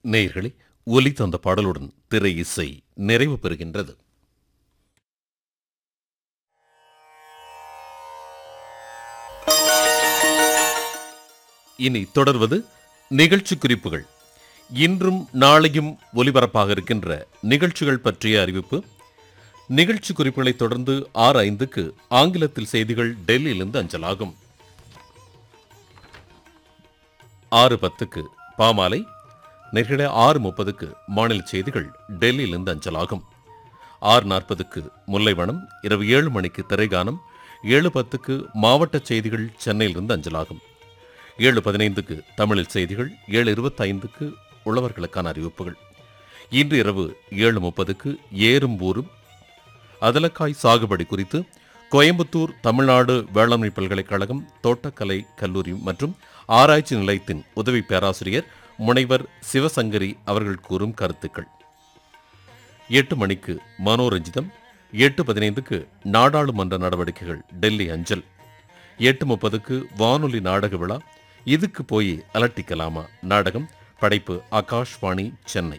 நேயர்களே ஒலி தந்த பாடலுடன் திரை இசை நிறைவு பெறுகின்றது இனி தொடர்வது நிகழ்ச்சி குறிப்புகள் இன்றும் நாளையும் ஒலிபரப்பாக இருக்கின்ற நிகழ்ச்சிகள் பற்றிய அறிவிப்பு நிகழ்ச்சி குறிப்புகளை தொடர்ந்து ஆறு ஐந்துக்கு ஆங்கிலத்தில் செய்திகள் டெல்லியிலிருந்து அஞ்சலாகும் ஆறு பத்துக்கு பாமாலை நேர்களே ஆறு முப்பதுக்கு மாநில செய்திகள் டெல்லியிலிருந்து அஞ்சலாகும் ஆறு நாற்பதுக்கு முல்லைவனம் இரவு ஏழு மணிக்கு திரைகானம் ஏழு பத்துக்கு மாவட்ட செய்திகள் சென்னையிலிருந்து அஞ்சலாகும் ஏழு பதினைந்துக்கு தமிழில் செய்திகள் ஏழு இருபத்தைந்துக்கு உழவர்களுக்கான அறிவிப்புகள் இன்று இரவு ஏழு முப்பதுக்கு ஏறும் ஊரும் அதலக்காய் சாகுபடி குறித்து கோயம்புத்தூர் தமிழ்நாடு வேளாண்மை பல்கலைக்கழகம் தோட்டக்கலை கல்லூரி மற்றும் ஆராய்ச்சி நிலையத்தின் உதவி பேராசிரியர் முனைவர் சிவசங்கரி அவர்கள் கூறும் கருத்துக்கள் எட்டு மணிக்கு மனோரஞ்சிதம் எட்டு பதினைந்துக்கு நாடாளுமன்ற நடவடிக்கைகள் டெல்லி அஞ்சல் எட்டு முப்பதுக்கு வானொலி நாடக விழா இதுக்கு போய் அலட்டிக்கலாமா நாடகம் படைப்பு ஆகாஷ்வாணி சென்னை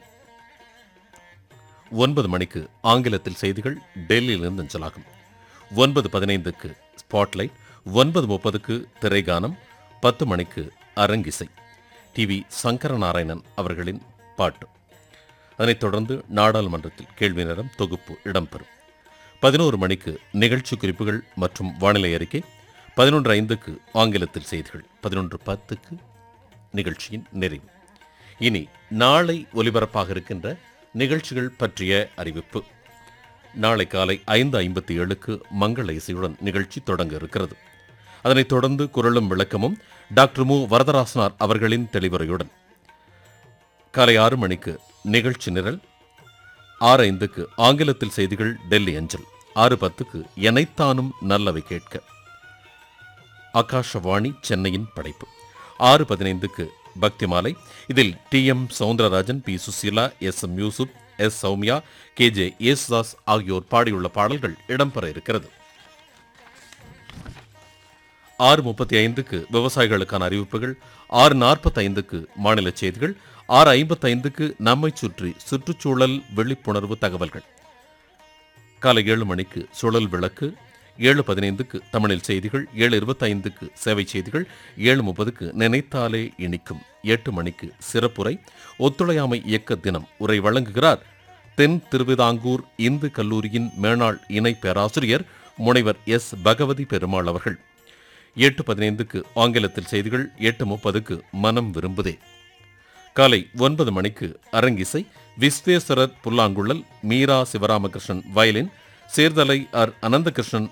ஒன்பது மணிக்கு ஆங்கிலத்தில் செய்திகள் டெல்லியிலிருந்து அஞ்சலாகும் ஒன்பது பதினைந்துக்கு ஸ்பாட்லைட் ஒன்பது முப்பதுக்கு திரைகானம் பத்து மணிக்கு அரங்கிசை டிவி சங்கரநாராயணன் அவர்களின் பாட்டு அதனைத் தொடர்ந்து நாடாளுமன்றத்தில் கேள்வி நேரம் தொகுப்பு இடம்பெறும் பதினோரு மணிக்கு நிகழ்ச்சி குறிப்புகள் மற்றும் வானிலை அறிக்கை பதினொன்று ஐந்துக்கு ஆங்கிலத்தில் செய்திகள் பதினொன்று பத்துக்கு நிகழ்ச்சியின் நிறைவு இனி நாளை ஒலிபரப்பாக இருக்கின்ற நிகழ்ச்சிகள் பற்றிய அறிவிப்பு நாளை காலை ஐந்து ஐம்பத்தி ஏழுக்கு மங்கள இசையுடன் நிகழ்ச்சி தொடங்க இருக்கிறது அதனைத் தொடர்ந்து குரலும் விளக்கமும் டாக்டர் மு வரதராசனார் அவர்களின் தெளிவுரையுடன் காலை ஆறு மணிக்கு நிகழ்ச்சி நிரல் ஆறு ஐந்துக்கு ஆங்கிலத்தில் செய்திகள் டெல்லி அஞ்சல் ஆறு பத்துக்கு எனைத்தானும் நல்லவை கேட்க ஆகாஷவாணி சென்னையின் படைப்பு ஆறு பதினைந்துக்கு பக்தி மாலை இதில் T M Soundararajan P Susheela S M Yusuf S Sowmya K J Yesudas ஆகியோர் பாடியுள்ள பாடல்கள் இடம்பெற இருக்கிறது ஆறு முப்பத்தி ஐந்துக்கு விவசாயிகளுக்கான அறிவிப்புகள் ஆறு நாற்பத்தி ஐந்துக்கு மாநில செய்திகள் ஆறு ஐம்பத்தைந்துக்கு நம்மை சுற்றி சுற்றுச்சூழல் விழிப்புணர்வு தகவல்கள் காலை ஏழு மணிக்கு சுழல் விளக்கு ஏழு பதினைந்துக்கு தமிழில் செய்திகள் ஏழு இருபத்தைந்துக்கு சேவை செய்திகள் ஏழு முப்பதுக்கு நினைத்தாலே இனிக்கும் எட்டு மணிக்கு சிறப்புரை ஒத்துழையாமை இயக்க தினம் உரை வழங்குகிறார் தென் திருவிதாங்கூர் இந்து கல்லூரியின் மேனாள் இணை பேராசிரியர் முனைவர் எஸ் பகவதி பெருமாள் அவர்கள் எட்டு பதினைந்துக்கு ஆங்கிலத்தில் செய்திகள் எட்டு முப்பதுக்கு மனம் விரும்புதே காலை ஒன்பது மணிக்கு அரங்கிசை விஸ்வேஸ்வரர் புல்லாங்குழல் மீரா சிவராமகிருஷ்ணன் வயலின் சேர்தலை ஆர் அனந்தகிருஷ்ணன்